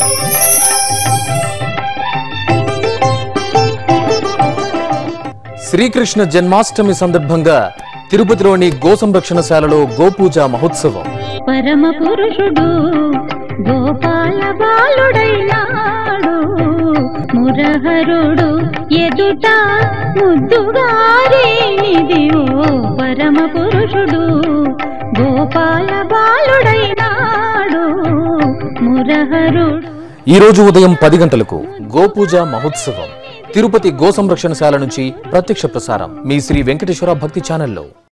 శ్రీకృష్ణ జన్మాష్టమి సందర్భంగా తిరుపతిలోని గో సంరక్షణశాలలో గోపూజ మహోత్సవం పరమ పురుషుడు గోపాల బాలుడైనాడు మురహరుడు ఎదుట ముద్దుగారేనిది ఓ పరమ పురుషుడు గోపాల బాలుడైనాడు మురహరుడు ఈ రోజు ఉదయం పది గంటలకు గోపూజ మహోత్సవం తిరుపతి గో సంరక్షణశాల నుంచి ప్రత్యక్ష ప్రసారం మీ శ్రీ వెంకటేశ్వర భక్తి ఛానల్లో